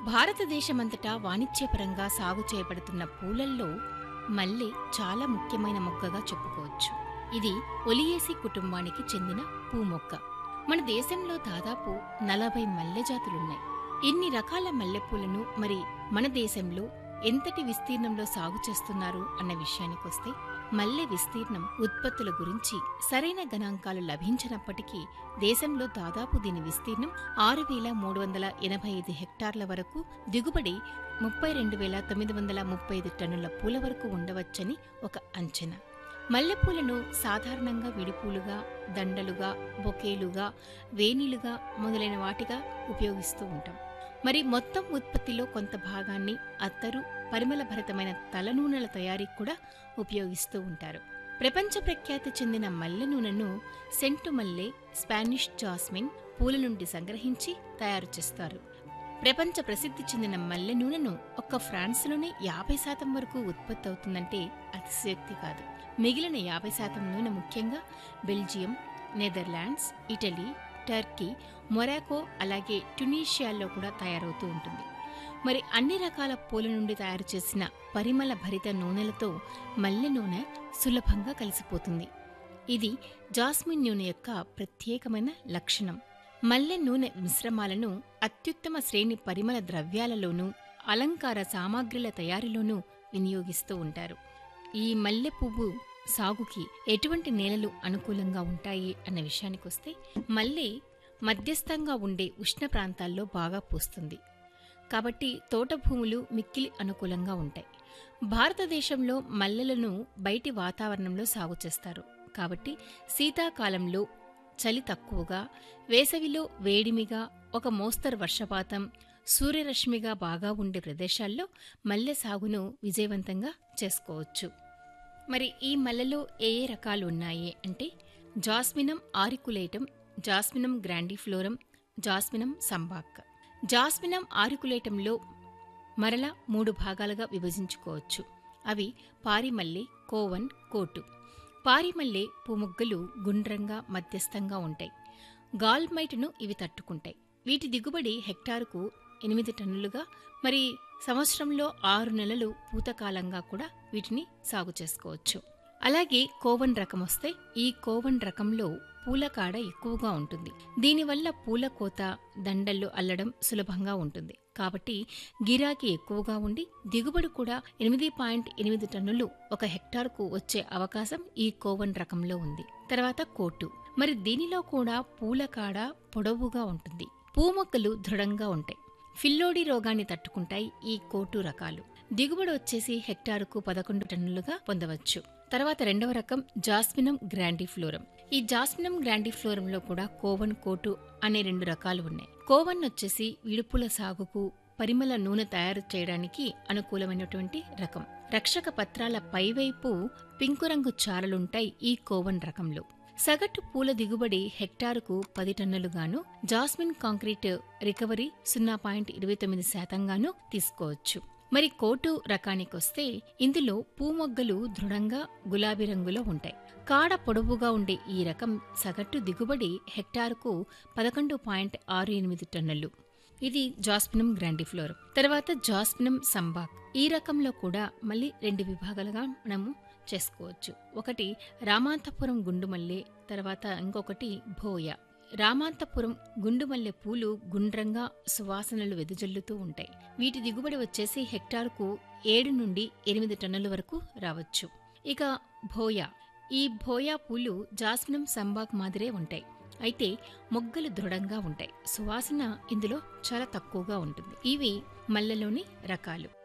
భారతదేశమంతటా వాణిజ్యపరంగా సాగు చేయబడుతున్న పూలల్లో మల్లె చాలా ముఖ్యమైన మొక్కగా చెప్పుకోవచ్చు ఇది ఒలియేసి కుటుంబానికి చెందిన పూ మొక్క మన దేశంలో దాదాపు నలభై మల్లె జాతులున్నాయి ఇన్ని రకాల మల్లెపూలను మరి మన దేశంలో ఎంతటి విస్తీర్ణంలో సాగు చేస్తున్నారు అన్న విషయానికొస్తే మల్లె విస్తీర్ణం ఉత్పత్తుల గురించి సరైన గణాంకాలు లభించినప్పటికీ దేశంలో దాదాపు దీని విస్తీర్ణం ఆరు వేల మూడు వందల ఎనభై ఐదు హెక్టార్ల వరకు దిగుబడి ముప్పై రెండు వేల తొమ్మిది వందల ముప్పై ఐదు టన్నుల పూల వరకు ఉండవచ్చని ఒక అంచనా మల్లెపూలను సాధారణంగా విడిపూలుగా దండలుగా బొకేలుగా వేణీలుగా మొదలైన వాటిగా ఉపయోగిస్తూ ఉంటాం మరి మొత్తం ఉత్పత్తిలో కొంత భాగాన్ని అత్తరు పరిమళ భరితమైన తలనూనెల తయారీకి కూడా ఉపయోగిస్తూ ఉంటారు ప్రపంచ ప్రఖ్యాతి చెందిన మల్లె నూనెను సెంటు మల్లె స్పానిష్ జాస్మిన్ పూల నుండి సంగ్రహించి తయారు చేస్తారు ప్రపంచ ప్రసిద్ధి చెందిన మల్లె నూనెను ఒక్క ఫ్రాన్స్లోనే యాభై శాతం వరకు ఉత్పత్తి అవుతుందంటే అతిశయోక్తి కాదు మిగిలిన యాభై శాతం నూనె ముఖ్యంగా Belgium Netherlands Italy Turkey Morocco అలాగే ట్యునీషియాల్లో కూడా తయారవుతూ ఉంటుంది మరి అన్ని రకాల పూల నుండి తయారు చేసిన పరిమళ భరిత నూనెలతో మల్లె నూనె సులభంగా కలిసిపోతుంది ఇది జాస్మిన్ నూనె యొక్క ప్రత్యేకమైన లక్షణం మల్లె నూనె మిశ్రమాలను అత్యుత్తమ శ్రేణి పరిమళ ద్రవ్యాలలోనూ అలంకార సామాగ్రిల తయారీలోనూ వినియోగిస్తూ ఉంటారు ఈ మల్లె పువ్వు సాగుకి ఎటువంటి నేలలు అనుకూలంగా ఉంటాయి అన్న విషయానికొస్తే మల్లె మధ్యస్థంగా ఉండే ఉష్ణ ప్రాంతాల్లో బాగా పూస్తుంది కాబట్టి తోట భూములు మిక్కిలి అనుకూలంగా ఉంటాయి భారతదేశంలో మల్లెలను బయటి వాతావరణంలో సాగు చేస్తారు కాబట్టి శీతాకాలంలో చలి తక్కువగా వేసవిలో వేడిమిగా ఒక మోస్తరు వర్షపాతం సూర్యరశ్మిగా బాగా ఉండే ప్రదేశాల్లో మల్లె సాగును విజయవంతంగా చేసుకోవచ్చు మరి ఈ మల్లెలో ఏ ఏ రకాలు ఉన్నాయి అంటే జాస్మినం ఆరికులేటం జాస్మినం గ్రాండిఫ్లోరం జాస్మినం సంబాక్ జాస్మినం ఆరికులేటంలో మరల మూడు భాగాలుగా విభజించుకోవచ్చు అవి పారిమల్లె కోవన్ కోటు పారిమల్లె పుముగ్గలు గుండ్రంగా మధ్యస్థంగా ఉంటాయి గాల్మైట్ను ఇవి తట్టుకుంటాయి వీటి దిగుబడి హెక్టారుకు ఎనిమిది టన్నులుగా మరి సంవత్సరంలో ఆరు నెలలు పూతకాలంగా కూడా వీటిని సాగు చేసుకోవచ్చు అలాగే కోవన్ రకం వస్తే ఈ కోవన్ రకంలో పూల కాడ ఎక్కువగా ఉంటుంది దీనివల్ల పూల కోత దండల్లో అల్లడం సులభంగా ఉంటుంది కాబట్టి గిరాకీ ఎక్కువగా ఉండి దిగుబడి కూడా ఎనిమిది పాయింట్ ఎనిమిది టన్నులు ఒక హెక్టార్కు వచ్చే అవకాశం ఈ కోవన్ రకంలో ఉంది తర్వాత కోటు మరి దీనిలో కూడా పూల కాడ పొడవుగా ఉంటుంది పూ మొక్కలు దృఢంగా ఉంటాయి ఫిల్లోడి రోగాన్ని తట్టుకుంటాయి ఈ కోటు రకాలు దిగుబడి వచ్చేసి హెక్టారుకు పదకొండు టన్నులుగా పొందవచ్చు తర్వాత రెండవ రకం జాస్మినం గ్రాండిఫ్లోరం ఈ జాస్మినం గ్రాండిఫ్లోరంలో కూడా కోవన్ కోటు అనే రెండు రకాలు ఉన్నాయి కోవన్ వచ్చేసి విడుపుల సాగుకు పరిమళ నూనె తయారు చేయడానికి అనుకూలమైనటువంటి రకం రక్షక పత్రాల పైవైపు పింకు రంగు చారలుంటాయి ఈ కోవన్ రకంలో సగటు పూల దిగుబడి హెక్టారుకు పది టన్నులుగాను జాస్మిన్ కాంక్రీట్ రికవరీ సున్నా పాయింట్ ఇరవై తొమ్మిది శాతంగాను తీసుకోవచ్చు మరి కోటు రకానికొస్తే ఇందులో పూమొగ్గలు దృఢంగా గులాబీ రంగులో ఉంటాయి కాడ పొడవుగా ఉండే ఈ రకం సగటు దిగుబడి హెక్టారుకు పదకొండు పాయింట్ ఆరు ఎనిమిది టన్నులు ఇది జాస్మినం గ్రాండిఫ్లోరం తర్వాత జాస్మినం సంబాక్ ఈ రకంలో కూడా మళ్ళీ రెండు విభాగాలుగా మనము చేసుకోవచ్చు ఒకటి రామాంతపురం గుండుమల్లె తర్వాత ఇంకొకటి భోయ రామాంతపురం గుండుమల్లె పూలు గుండ్రంగా సువాసనలు వెదజల్లుతూ ఉంటాయి వీటి దిగుబడి వచ్చేసి హెక్టార్కు ఏడు నుండి ఎనిమిది టన్నుల వరకు రావచ్చు ఇక భోయా ఈ భోయా పూలు జాస్మినం సంబాక్ మాదిరే ఉంటాయి అయితే మొగ్గలు దృఢంగా ఉంటాయి సువాసన ఇందులో చాలా తక్కువగా ఉంటుంది ఇవి మల్లెలోని రకాలు